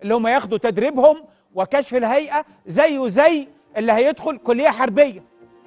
اللي هم ياخدوا تدريبهم وكشف الهيئه زيه زي اللي هيدخل كليه حربيه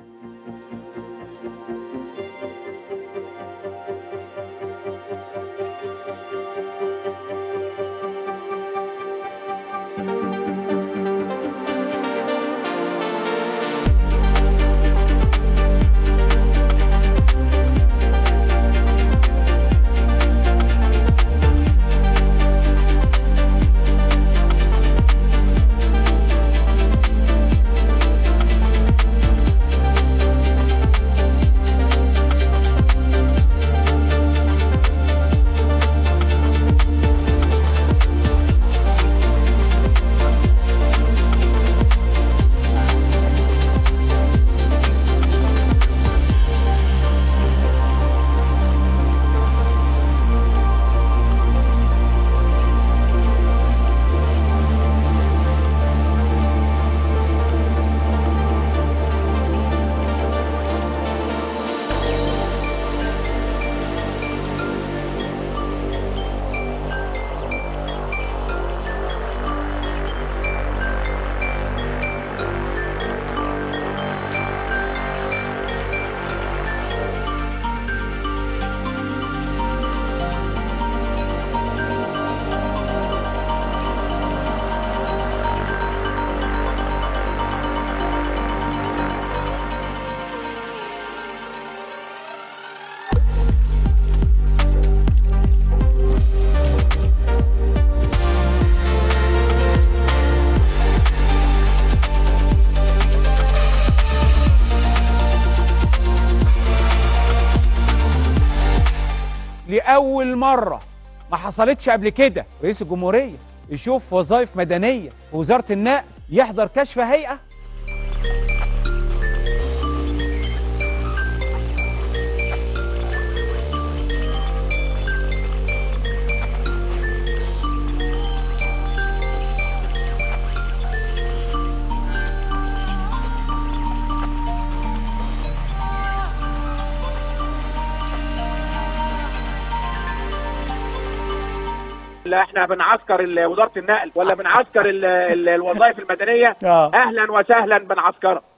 لاول مره ما حصلتش قبل كده رئيس الجمهوريه يشوف وظائف مدنيه في وزاره النقل يحضر كشف هيئه لا احنا بنعسكر ال- وزاره النقل ولا بنعسكر ال- ال- الوظائف المدنيه آه. اهلا وسهلا بنعسكرها